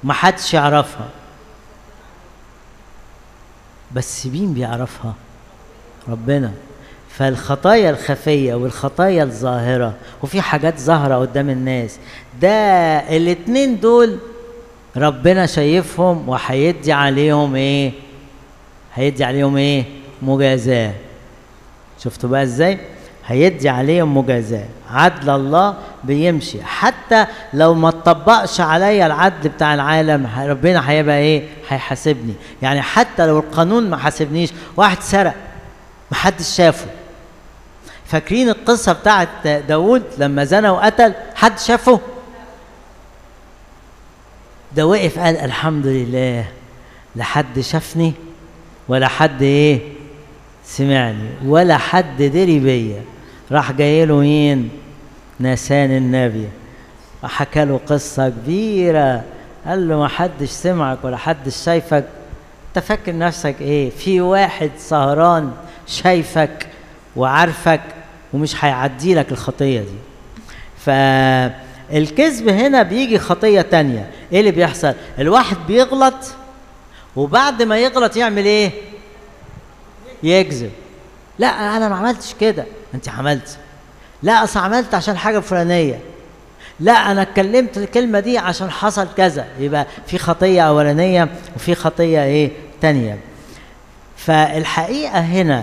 محدش يعرفها بس مين بيعرفها ربنا فالخطايا الخفية والخطايا الظاهرة وفي حاجات ظاهرة قدام الناس ده الاتنين دول ربنا شايفهم وهيدي عليهم ايه هيدي عليهم ايه مجازاة شفتوا بقى ازاي هيدي عليهم مجازاة عدل الله بيمشي حتى لو ما اتطبقش عليا العدل بتاع العالم ربنا هيبقى ايه هيحاسبني يعني حتى لو القانون ما حاسبنيش واحد سرق محدش شافه فاكرين القصة بتاعت داود لما زنى وقتل حد شافه ده وقف قال الحمد لله لا حد شافني ولا حد ايه سمعني ولا حد دري بيا راح جاي له مين نسان النبي وحكى له قصة كبيرة قال له ما حدش سمعك ولا حدش شايفك انت فاكر نفسك ايه في واحد سهران شايفك وعارفك ومش هيعدي لك الخطية دي فالكذب هنا بيجي خطية تانية ايه اللي بيحصل الواحد بيغلط وبعد ما يغلط يعمل ايه يكذب لا انا ما عملتش كده انت عملت لا اصل عملت عشان حاجه فلانيه لا انا اتكلمت الكلمه دي عشان حصل كذا يبقى في خطيه اولانيه وفي خطيه ايه تانية فالحقيقه هنا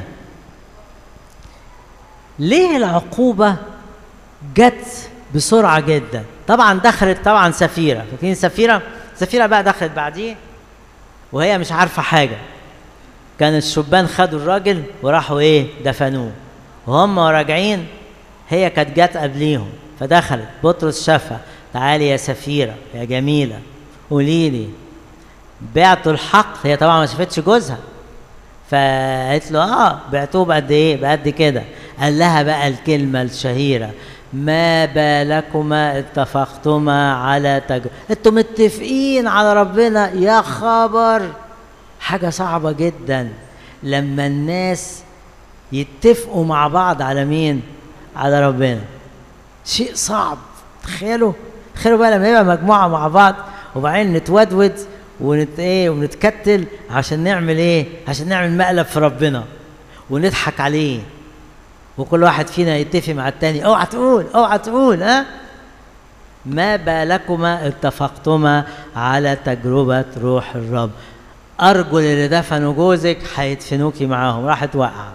ليه العقوبه جت بسرعه جدا طبعا دخلت طبعا سفيره فاكرين سفيره سفيره بقى دخلت بعديه وهي مش عارفه حاجه كان الشبان خدوا الراجل وراحوا ايه دفنوه وهم راجعين هي كانت جت قبليهم فدخلت بطرس شافها تعالي يا سفيرة يا جميلة قولي لي بعتوا الحق هي طبعا ما شافتش جوزها فقالت له اه بعتوه بقد ايه بقد كده قال لها بقى الكلمة الشهيرة ما بالكما اتفقتما على تج... انتوا متفقين على ربنا يا خبر حاجة صعبة جدا لما الناس يتفقوا مع بعض على مين؟ على ربنا. شيء صعب تخيلوا تخيلوا بقى لما يبقى مجموعة مع بعض وبعدين نتودود ونت ايه ونتكتل عشان نعمل ايه؟ عشان نعمل مقلب في ربنا ونضحك عليه وكل واحد فينا يتفق مع التاني اوعى تقول اوعى تقول ها؟ ما بالكما اتفقتما على تجربة روح الرب أرجل اللي دفنوا جوزك هيدفنوكي معاهم راحت وقع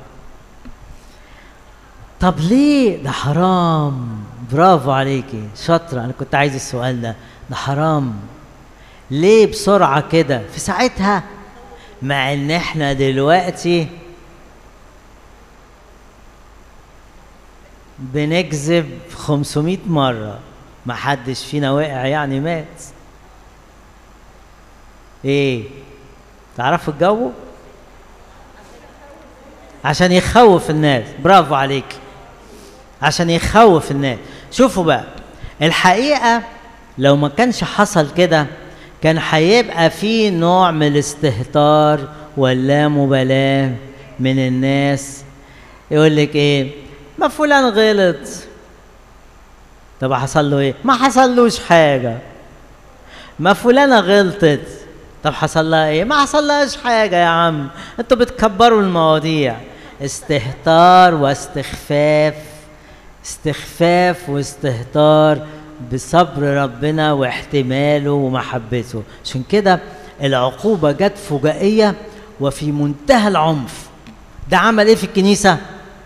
طب ليه ده حرام برافو عليكي شاطرة أنا كنت عايز السؤال ده ده حرام ليه بسرعة كده في ساعتها مع إن إحنا دلوقتي بنكذب 500 مرة ما حدش فينا وقع يعني مات ايه تعرفوا الجو عشان يخوف الناس برافو عليك عشان يخوف الناس شوفوا بقى الحقيقة لو ما كانش حصل كده كان هيبقى في نوع من الاستهتار واللامبالاة من الناس يقول لك ايه ما فلان غلط طب حصل له ايه ما حصلوش حاجة ما فلانة غلطت طب حصل لها ايه ما حصل لهاش حاجة يا عم انتوا بتكبروا المواضيع استهتار واستخفاف استخفاف واستهتار بصبر ربنا واحتماله ومحبته عشان كده العقوبة جت فجائية وفي منتهى العنف ده عمل ايه في الكنيسة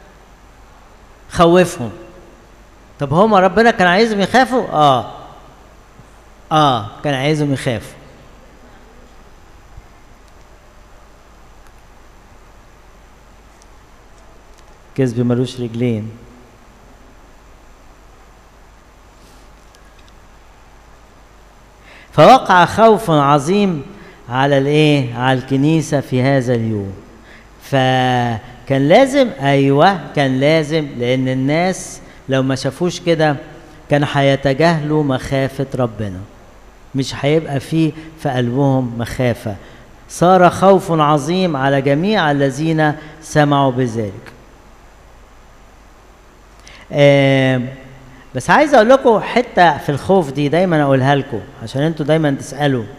خوفهم طب هما ربنا كان عايزهم يخافوا اه اه كان عايزهم يخافوا كذب ملوش رجلين فوقع خوف عظيم على الايه على الكنيسه في هذا اليوم فكان لازم ايوه كان لازم لان الناس لو ما شافوش كده كان هيتجاهلوا مخافه ربنا مش هيبقى فيه في قلبهم مخافه صار خوف عظيم على جميع الذين سمعوا بذلك آه بس عايز اقول لكم حته في الخوف دي دايما اقولها لكم عشان انتوا دايما تسالوا